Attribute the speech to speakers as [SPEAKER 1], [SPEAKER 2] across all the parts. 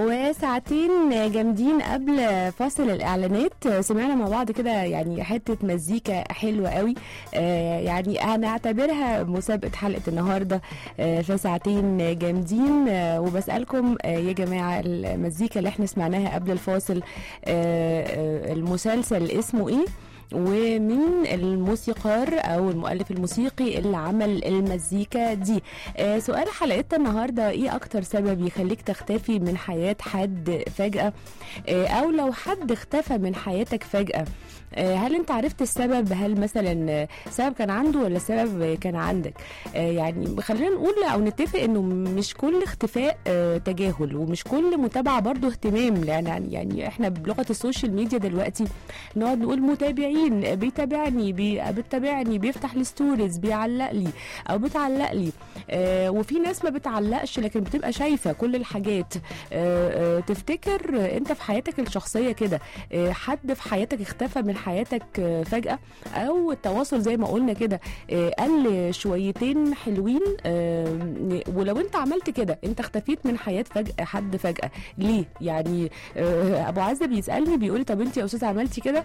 [SPEAKER 1] وساعتين جامدين قبل فاصل الاعلانات سمعنا مع بعض كده يعني حته مزيكا حلوه قوي آه يعني هنعتبرها مسابقه حلقه النهارده آه في ساعتين جامدين آه وبسالكم آه يا جماعه المزيكا اللي احنا سمعناها قبل الفاصل آه آه المسلسل اسمه ايه ومين الموسيقار او المؤلف الموسيقي اللي عمل المزيكا دي آه سؤال حلقتنا النهارده ايه اكتر سبب يخليك تختفي من حياه حد فجاه آه او لو حد اختفى من حياتك فجاه آه هل انت عرفت السبب هل مثلا سبب كان عنده ولا سبب كان عندك آه يعني خلينا نقول او نتفق انه مش كل اختفاء آه تجاهل ومش كل متابعه برضو اهتمام لان يعني احنا بلغه السوشيال ميديا دلوقتي نقعد نقول متابعين بيتابعني بي بتتابعني بيفتح لي ستوريز بيعلق لي او بتعلق لي آه وفي ناس ما بتعلقش لكن بتبقى شايفه كل الحاجات آه آه تفتكر انت في حياتك الشخصيه كده آه حد في حياتك اختفى من حياتك آه فجاه او التواصل زي ما قلنا كده آه قل شويتين حلوين آه ولو انت عملت كده انت اختفيت من حياه فجاه حد فجاه ليه يعني آه ابو عزه بيسالني بيقول لي طب انت يا استاذه عملتي كده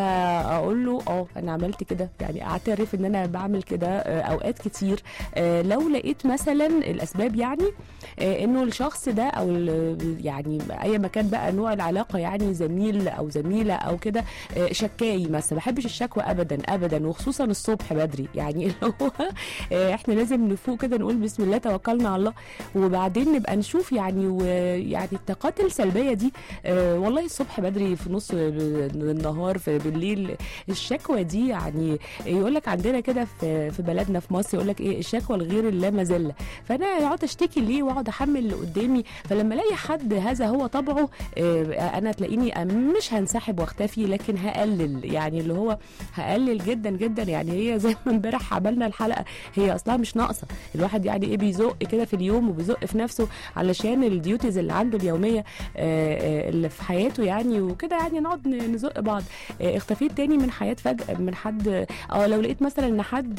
[SPEAKER 1] فاقول له اه انا عملت كده يعني اعترف ان انا بعمل كده آه اوقات كتير آه لو لقيت مثلا الاسباب يعني آه انه الشخص ده او يعني اي مكان بقى نوع العلاقه يعني زميل او زميله او كده آه شكاي مثلا ما بحبش الشكوى ابدا ابدا وخصوصا الصبح بدري يعني اللي هو آه احنا لازم نفوق كده نقول بسم الله توكلنا على الله وبعدين نبقى نشوف يعني ويعني الطاقات السلبيه دي آه والله الصبح بدري في نص النهار في بالليل الشكوى دي يعني يقول لك عندنا كده في في بلدنا في مصر يقول لك ايه الشكوى الغير اللامزله فانا اقعد اشتكي ليه واقعد احمل اللي قدامي فلما الاقي حد هذا هو طبعه انا تلاقيني مش هنسحب واختفي لكن هقلل يعني اللي هو هقلل جدا جدا يعني هي زي ما امبارح عملنا الحلقه هي اصلها مش ناقصه الواحد يعني ايه بيزق كده في اليوم وبيزق في نفسه علشان الديوتيز اللي عنده اليوميه اللي في حياته يعني وكده يعني نقعد نزق بعض اختفيت تاني من حياه فجاه من حد اه لو لقيت مثلا ان حد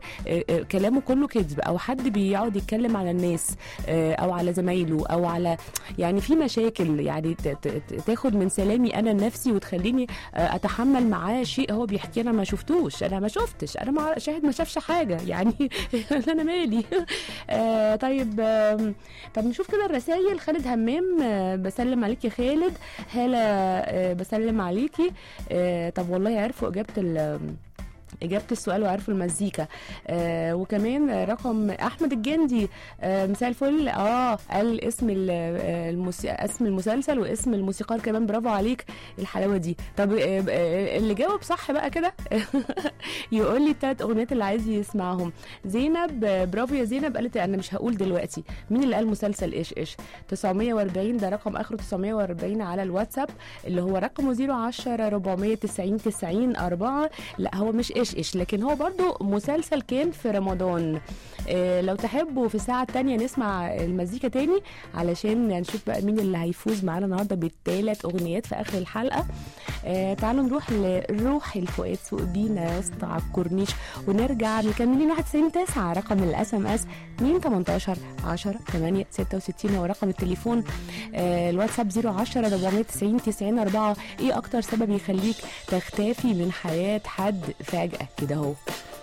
[SPEAKER 1] كلامه كله كذب او حد بيقعد يتكلم على الناس او على زمايله او على يعني في مشاكل يعني تاخد من سلامي انا لنفسي وتخليني اتحمل معاه شيء هو بيحكي انا ما شفتوش انا ما شفتش انا ما شاهد ما شافش حاجه يعني انا مالي آه طيب آه طب نشوف كده الرسائل خالد همام آه بسلم عليكي خالد هاله آه بسلم عليكي آه طب والله عرفوا اجابه اجابه السؤال وعرفوا المزيكا آه وكمان رقم احمد الجندي آه مساء الفل اه قال اسم الموسي... اسم المسلسل واسم الموسيقار كمان برافو عليك الحلاوه دي طب آه اللي جاوب صح بقى كده يقول لي الثلاث اغنيات اللي عايز يسمعهم زينب برافو يا زينب قالت انا مش هقول دلوقتي مين اللي قال مسلسل ايش ايش 940 ده رقم اخره 940 على الواتساب اللي هو رقمه 010 490 90 4 لا هو مش ايش ايش لكن هو برضو مسلسل كان في رمضان إيه لو تحبوا في الساعة التانية نسمع المزيكا تاني علشان نشوف بقى مين اللي هيفوز معانا النهاردة بالثلاث أغنيات في آخر الحلقة إيه تعالوا نروح لروح الفؤاد سوق بينا يسطا على الكورنيش ونرجع مكملين 91 9 رقم الاس ام اس 2 18 10 8 66 هو رقم التليفون إيه الواتساب 010 490 90 4 ايه اكتر سبب يخليك تختفي من حياة حد فجأة كده اهو